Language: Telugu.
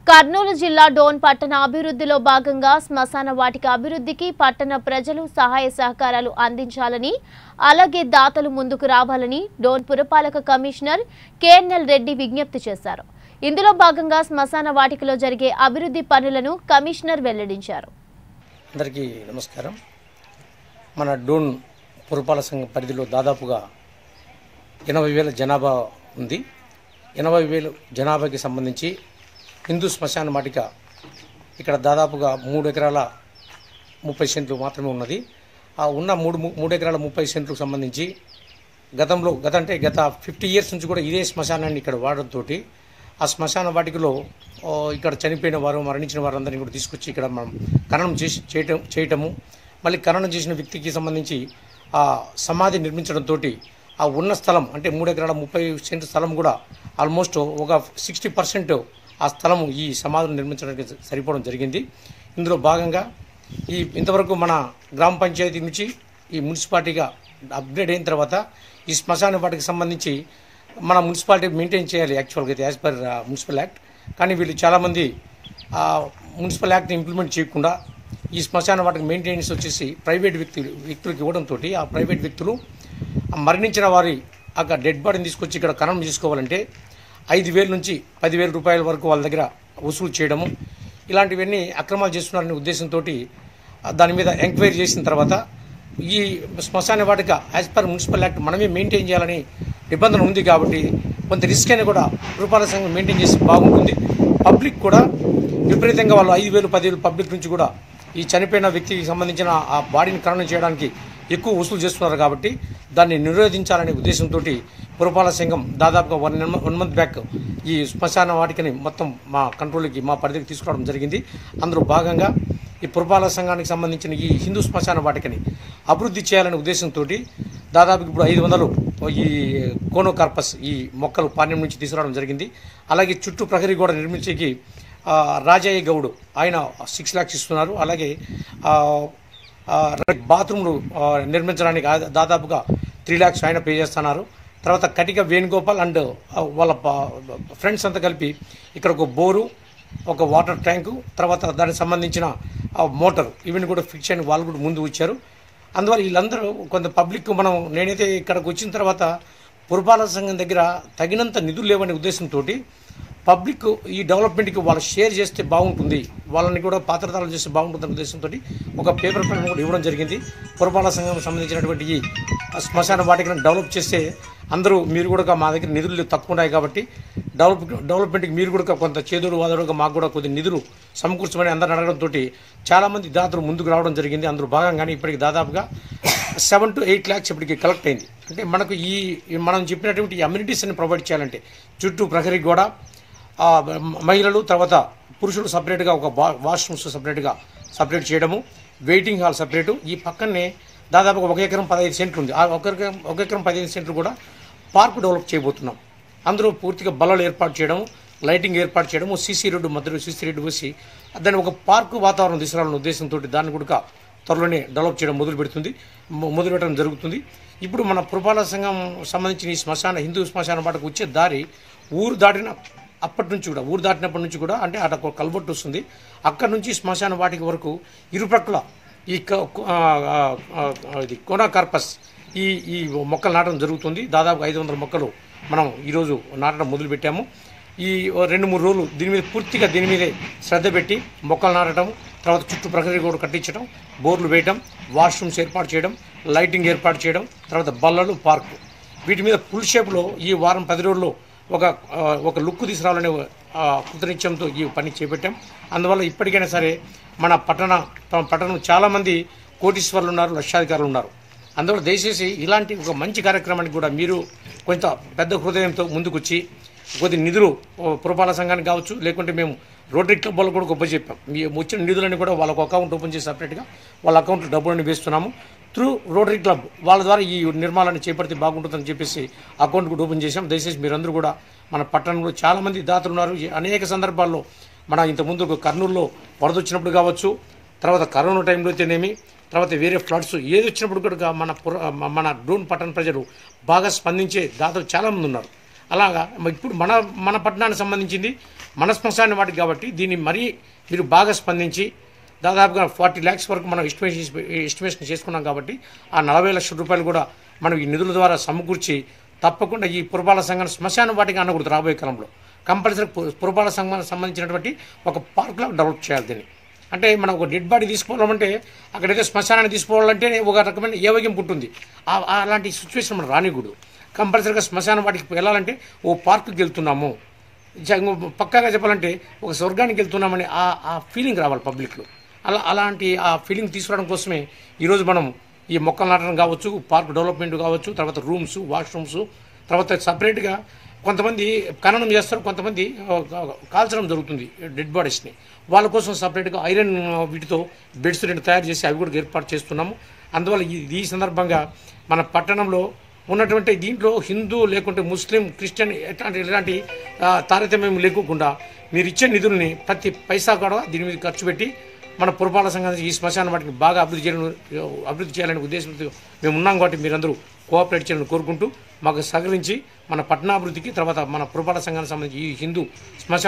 కర్నూలు జిల్లా డోన్ పట్టణ అభివృద్ధిలో భాగంగా శ్మశాన వాటిక అభివృద్ధికి పట్టణ ప్రజలు సహాయ సహకారాలు అందించాలని అలాగే దాతలు ముందుకు రావాలని డోన్ పురపాలక కమిషనర్ కేఎన్ఎల్ రెడ్డి విజ్ఞప్తి చేశారు ఇందులో భాగంగా శ్మశాన వాటికలో జరిగే అభివృద్ధి పనులను కమిషనర్ వెల్లడించారు అందరికీ నమస్కారం మన డోన్ పురపాలక సంఘం పరిధిలో దాదాపుగా ఎనభై వేల జనాభా ఉంది ఎనభై వేలు జనాభాకి సంబంధించి హిందూ శ్మశాన వాటిక ఇక్కడ దాదాపుగా మూడు ఎకరాల ముప్పై సెంట్లు మాత్రమే ఉన్నది ఆ ఉన్న మూడు మూడు ఎకరాల ముప్పై సెంట్లకు సంబంధించి గతంలో గత అంటే గత ఫిఫ్టీ ఇయర్స్ నుంచి కూడా ఇదే శ్మశానాన్ని ఇక్కడ వాడడంతో ఆ శ్మశాన వాటికలో ఓ, ఇక్కడ చనిపోయిన వారు మరణించిన వారందరినీ కూడా తీసుకొచ్చి ఇక్కడ మనం ఖననం చేసి చేయటం చేయటము మళ్ళీ ఖననం చేసిన వ్యక్తికి సంబంధించి ఆ సమాధి నిర్మించడంతో ఆ ఉన్న స్థలం అంటే మూడు ఎకరాల ముప్పై సెంట్ స్థలం కూడా ఆల్మోస్ట్ ఒక సిక్స్టీ పర్సెంట్ ఆ స్థలం ఈ సమాధిని నిర్మించడానికి సరిపోవడం జరిగింది ఇందులో భాగంగా ఈ ఇంతవరకు మన గ్రామ పంచాయతీ నుంచి ఈ మున్సిపాలిటీగా అప్గ్రేడ్ అయిన తర్వాత ఈ శ్మశాన వాటికి సంబంధించి మన మున్సిపాలిటీ మెయింటైన్ చేయాలి యాక్చువల్గా అయితే యాజ్ పర్ మున్సిపల్ యాక్ట్ కానీ వీళ్ళు చాలామంది ఆ మున్సిపల్ యాక్ట్ని ఇంప్లిమెంట్ చేయకుండా ఈ శ్మశాన వాటికి మెయింటెనెన్స్ వచ్చేసి ప్రైవేట్ వ్యక్తులు వ్యక్తులకు ఇవ్వడంతో ఆ ప్రైవేట్ వ్యక్తులు ఆ మరణించిన వారి అక్కడ డెడ్ బాడీని తీసుకొచ్చి ఇక్కడ ఖననం చేసుకోవాలంటే ఐదు వేల నుంచి పదివేల రూపాయల వరకు వాళ్ళ దగ్గర వసూలు చేయడము ఇలాంటివన్నీ అక్రమాలు చేస్తున్నారనే ఉద్దేశంతో దాని మీద ఎంక్వైరీ చేసిన తర్వాత ఈ శ్మశాన వాటిక యాజ్ పర్ మున్సిపల్ యాక్ట్ మనమే మెయింటైన్ చేయాలని నిబంధన ఉంది కాబట్టి కొంత రిస్క్ అయినా కూడా రూపాయల సంఘం మెయింటైన్ చేసి బాగుంటుంది పబ్లిక్ కూడా విపరీతంగా వాళ్ళు ఐదు వేలు పదివేలు పబ్లిక్ నుంచి కూడా ఈ చనిపోయిన వ్యక్తికి సంబంధించిన ఆ బాడీని ఖననం చేయడానికి ఎక్కువ వసూలు చేస్తున్నారు కాబట్టి దాన్ని నిరోధించాలనే ఉద్దేశంతో పురపాలక సంఘం దాదాపుగా వన్ వన్ మంత్ బ్యాక్ ఈ శ్మశాన వాటికని మొత్తం మా కంట్రోల్కి మా పరిధికి తీసుకురావడం జరిగింది అందులో భాగంగా ఈ పురపాలక సంఘానికి సంబంధించిన ఈ హిందూ శ్మశాన వాటికని అభివృద్ధి చేయాలనే ఉద్దేశంతో దాదాపు ఇప్పుడు ఐదు వందలు ఈ కోనోకార్పస్ ఈ మొక్కలు పాణ్యం నుంచి తీసుకురావడం జరిగింది అలాగే చుట్టూ ప్రహరీ గోడ నిర్మించేకి ఆ, రాజయ్య గౌడ్ ఆయన సిక్స్ ల్యాక్స్ ఇస్తున్నారు అలాగే ఆ, ఆ, రెండు బాత్రూమ్లు ఆ, నిర్మించడానికి ఆ- దాదాపుగా త్రీ ల్యాక్స్ ఆయన పే చేస్తున్నారు తర్వాత కటిక వేణుగోపాల్ అండ్ ఆ, వాళ్ళ ఫ్రెండ్స్ అంతా కలిపి ఇక్కడ ఒక బోరు ఒక వాటర్ ట్యాంకు తర్వాత దానికి సంబంధించిన ఆ, మోటార్ ఇవన్నీ కూడా ఫిక్స్ అయిన వాళ్ళు కూడా ముందు వచ్చారు అందువల్ల వీళ్ళందరూ కొంత పబ్లిక్ మనం నేనైతే ఇక్కడికి వచ్చిన తర్వాత పురపాలక సంఘం దగ్గర తగినంత నిధులు లేవనే ఉద్దేశంతో పబ్లిక్ ఈ డెవలప్మెంట్కి వాళ్ళు షేర్ చేస్తే బాగుంటుంది వాళ్ళని కూడా పాత్రదారులు చేస్తే బాగుంటుందనే ఉద్దేశంతో ఒక పేపర్ పైన కూడా ఇవ్వడం జరిగింది పురపాలక సంఘం సంబంధించినటువంటి ఈ శ్మశాన వాటికను డెవలప్ చేస్తే అందరూ మీరు కూడా మా దగ్గర నిధులు తక్కువ ఉన్నాయి కాబట్టి డెవలప్ డెవలప్మెంట్కి మీరు కూడా కొంత చేదుడు వాదడుగా మాకు కూడా కొద్ది నిధులు సమకూర్చమని అందరిని అడగడంతో చాలామంది దాతలు ముందుకు రావడం జరిగింది అందులో భాగంగానే ఇప్పటికి దాదాపుగా సెవెన్ టు ఎయిట్ ల్యాక్స్ ఇప్పటికి కలెక్ట్ అయింది అంటే మనకు ఈ ఈ మనం చెప్పినటువంటి అమ్యూనిటీస్ అని ప్రొవైడ్ చేయాలంటే చుట్టూ ప్రహరీ కూడా ఆ, మహిళలు తర్వాత పురుషులు సపరేట్గా ఒక వా వాష్రూమ్స్ సపరేట్గా సపరేట్ చేయడము వెయిటింగ్ హాల్ సపరేటు ఈ పక్కనే దాదాపుగా ఒక ఎకరం పదహైదు సెంట్లు ఉంది ఆ ఒక ఎకరం ఒక ఎకరం పదిహేను సెంట్లు కూడా పార్క్ డెవలప్ చేయబోతున్నాం అందులో పూర్తిగా బల్లలు ఏర్పాటు చేయడం లైటింగ్ ఏర్పాటు చేయడము సీసీ రోడ్డు మధ్యలో సీసీ రోడ్డు వేసి దాన్ని ఒక పార్కు వాతావరణం తీసుకురావాలనే ఉద్దేశంతో దాన్ని కూడా త్వరలోనే డెవలప్ చేయడం మొదలు పెడుతుంది మొ- మొదలు పెట్టడం జరుగుతుంది ఇప్పుడు మన పురపాలక సంఘం సంబంధించిన ఈ శ్మశాన హిందూ శ్మశాన పాటకు వచ్చే దారి ఊరు దాటిన అప్పటి నుంచి కూడా ఊరు దాటినప్పటి నుంచి కూడా అంటే అక్కడ ఒక కల్బొట్టు వస్తుంది అక్కడ నుంచి శ్మశాన వాటికి వరకు ఇరుప్రక్కల ఈ క- కు- ఆ, ఆ, ఆ, ఇది కోనా కార్పస్ ఈ ఈ మొక్కలు నాటడం జరుగుతుంది దాదాపు ఐదు వందల మొక్కలు మనం ఈరోజు నాటడం మొదలుపెట్టాము ఈ ఓ రెండు మూడు రోజులు దీని మీద పూర్తిగా దీని మీదే శ్రద్ధ పెట్టి మొక్కలు నాటడం తర్వాత చుట్టూ ప్రకృతి కూడా కట్టించడం బోర్లు వేయడం వాష్రూమ్స్ ఏర్పాటు చేయడం లైటింగ్ ఏర్పాటు చేయడం తర్వాత బల్లలు పార్కు వీటి మీద ఫుల్ షేప్లో ఈ వారం పది రోజుల్లో ఒక ఆ, ఒక లుక్ తీసుకురావాలనే ఆ, కృతనిశ్చయంతో ఈ పని చేపట్టాం అందువల్ల ఇప్పటికైనా సరే మన పట్టణ పట్టణం చాలామంది కోటీశ్వరులు ఉన్నారు లక్షాధికారులు ఉన్నారు అందువల్ల దయచేసి ఇలాంటి ఒక మంచి కార్యక్రమానికి కూడా మీరు కొంత పెద్ద హృదయంతో ముందుకొచ్చి కొద్ది నిధులు ఓ, పురపాలక సంఘానికి కావచ్చు లేకుంటే మేము రోటరీ క్లబ్ వాళ్ళు కూడా గొప్ప చెప్పాం మీ వచ్చిన నిధులని కూడా వాళ్ళకు అకౌంట్ ఓపెన్ చేసి సపరేట్గా వాళ్ళ అకౌంట్లో డబ్బులని వేస్తున్నాము త్రూ రోటరీ క్లబ్ వాళ్ళ ద్వారా ఈ నిర్మాణాన్ని చేపడితే బాగుంటుందని చెప్పేసి అకౌంట్ కూడా ఓపెన్ చేశాం దయచేసి మీరందరూ కూడా మన పట్టణంలో చాలామంది దాతలు ఉన్నారు ఈ అనేక సందర్భాల్లో మన ఇంతకుముందు కర్నూలులో వరద వచ్చినప్పుడు కావచ్చు తర్వాత కరోనా టైంలో అయితేనేమి తర్వాత వేరే ఫ్లడ్స్ ఏది వచ్చినప్పుడు కూడా మన పుర మన డ్రోన్ పట్టణ ప్రజలు బాగా స్పందించే దాతలు చాలామంది ఉన్నారు అలాగా మ- ఇప్పుడు మన మన పట్టణానికి సంబంధించింది మన శ్మశాన వాటికి కాబట్టి దీన్ని మరీ మీరు బాగా స్పందించి దాదాపుగా ఫార్టీ ల్యాక్స్ వరకు మనం ఎస్టిమేషన్ ఎస్టిమేషన్ చేసుకున్నాం కాబట్టి ఆ నలభై లక్షల రూపాయలు కూడా మనం ఈ నిధుల ద్వారా సమకూర్చి తప్పకుండా ఈ పురపాలక సంఘాన్ని శ్మశాన వాటికి అనకూడదు రాబోయే కాలంలో కంపల్సరీ పు- పురపాలక సంఘానికి సంబంధించినటువంటి ఒక పార్క్లో డెవలప్ చేయాలి దీన్ని అంటే మనం ఒక డెడ్ బాడీ తీసుకోవాలంటే అక్కడైతే శ్మశానాన్ని తీసుకోవాలంటే ఒక రకమైన ఏవగింపు ఉంటుంది ఆ- ఆ- అలాంటి సిచ్యువేషన్ మనం రానికూడదు కంపల్సరీగా శ్మశాన వాటికి వెళ్ళాలంటే ఓ పార్కుకి వెళ్తున్నాము జ- పక్కాగా చెప్పాలంటే ఒక స్వర్గానికి వెళ్తున్నామని ఆ ఆ ఫీలింగ్ రావాలి పబ్లిక్లో అలా అలాంటి ఆ ఫీలింగ్ తీసుకురావడం కోసమే ఈరోజు మనం ఈ మొక్కలు నాటడం కావచ్చు పార్క్ డెవలప్మెంట్ కావచ్చు తర్వాత రూమ్స్ వాష్రూమ్స్ తర్వాత సపరేట్గా కొంతమంది ఖననం చేస్తారు కొంతమంది ఆ, కాల్చడం జరుగుతుంది డెడ్ బాడీస్ని వాళ్ళ కోసం సపరేట్గా ఐరన్ వీటితో బెడ్స్ రెండు తయారు చేసి అవి కూడా ఏర్పాటు చేస్తున్నాము అందువల్ల ఈ ఈ సందర్భంగా మన పట్టణంలో ఉన్నటువంటి దీంట్లో హిందూ లేకుంటే ముస్లిం క్రిస్టియన్ ఎట్లాంటి ఎలాంటి ఆ, తారతమ్యం లేకోకుండా మీరు ఇచ్చే నిధుల్ని ప్రతి పైసా కూడా దీని మీద ఖర్చు పెట్టి మన పురపాలక సంఘానికి ఈ శ్మశాన వాటికి బాగా అభివృద్ధి చేయాలని అభివృద్ధి చేయాలనే ఉద్దేశంతో మేము ఉన్నాం కాబట్టి మీరందరూ కోఆపరేట్ చేయాలని కోరుకుంటూ మాకు సహకరించి మన పట్టణాభివృద్ధికి తర్వాత మన పురపాలక సంఘానికి సంబంధించి ఈ హిందూ శ్మశాన